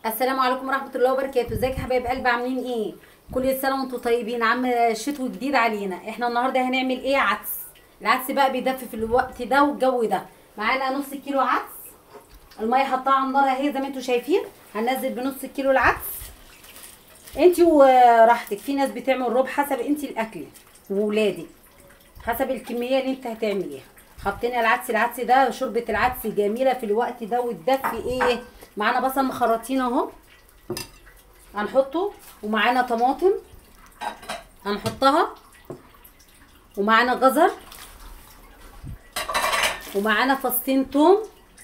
السلام عليكم ورحمه الله وبركاته ازيك يا حبايب قلبي عاملين ايه كل سنه وانتم طيبين عم شتو جديد علينا احنا النهارده هنعمل ايه عدس العدس بقى بيدفي في الوقت ده والجو ده معانا نص كيلو عدس الميه حطاها على النار اهي زي ما انتم شايفين هننزل بنص كيلو العدس انت وراحتك في ناس بتعمل ربع حسب انت الاكل وولادك حسب الكميه اللي انت هتعمليها حطينا العدس العدس ده شوربه العدس جميله في الوقت ده وتدفي ايه معانا بصل مخرطين اهو هنحطه ومعانا طماطم هنحطها ومعانا جزر ومعانا فصين توم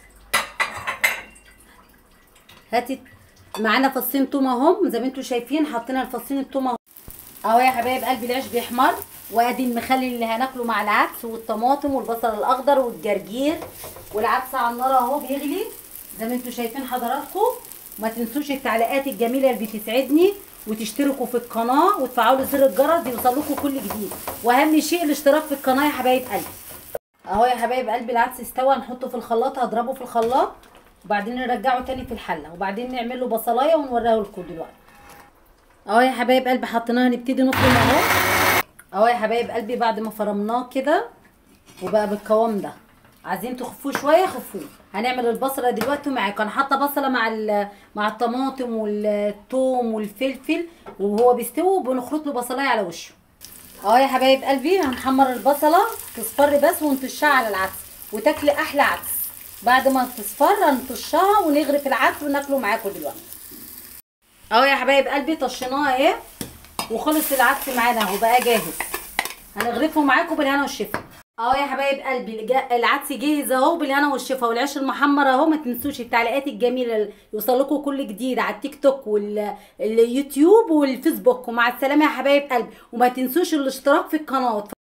هاتي معانا فصين توم اهم زي ما انتم شايفين حطينا الفصين التوم اهو اهو يا حبايب قلبي العيش بيحمر وادي المخلل اللي هناكله مع العدس والطماطم والبصل الاخضر والجرجير والعدس على النار اهو بيغلي زي ما انتم شايفين حضراتكم ما تنسوش التعليقات الجميله اللي بتسعدني وتشتركوا في القناه وتفعلوا زر الجرس يوصل لكم كل جديد واهم شيء الاشتراك في القناه يا حبايب قلبي اهو يا حبايب قلبي العدس استوى نحطه في الخلاط هضربه في الخلاط وبعدين نرجعه تاني في الحله وبعدين نعمل له بصلايه ونوريه لكم دلوقتي اهو يا حبايب قلبي حطيناها نبتدي نفرم اهو اهو يا حبايب قلبي بعد ما فرمناه كده وبقى بالقوام ده عايزين تخفوه شويه خفوه هنعمل البصله دلوقتي معاكم انا حاطه بصله مع مع الطماطم والثوم والفلفل وهو بيستوي بنخلط له بصلايه على وشه اهو يا حبايب قلبي هنحمر البصله تصفر بس ونطشها على العدس وتاكلي احلى عدس بعد ما تصفر هنطشها ونغرف العدس وناكله معاكم دلوقتي اهو يا حبايب قلبي طشيناه اهي وخلص العدس معانا اهو بقى جاهز هنغرفه معاكم بالهنا والشفا اهو يا حبايب قلبي العدس جاهز اهو بالهنا والشفا والعيش المحمر اهو ما تنسوش التعليقات الجميله اللي يوصل لكم كل جديد على التيك توك واليوتيوب والفيسبوك ومع السلامه يا حبايب قلبي وما تنسوش الاشتراك في القناه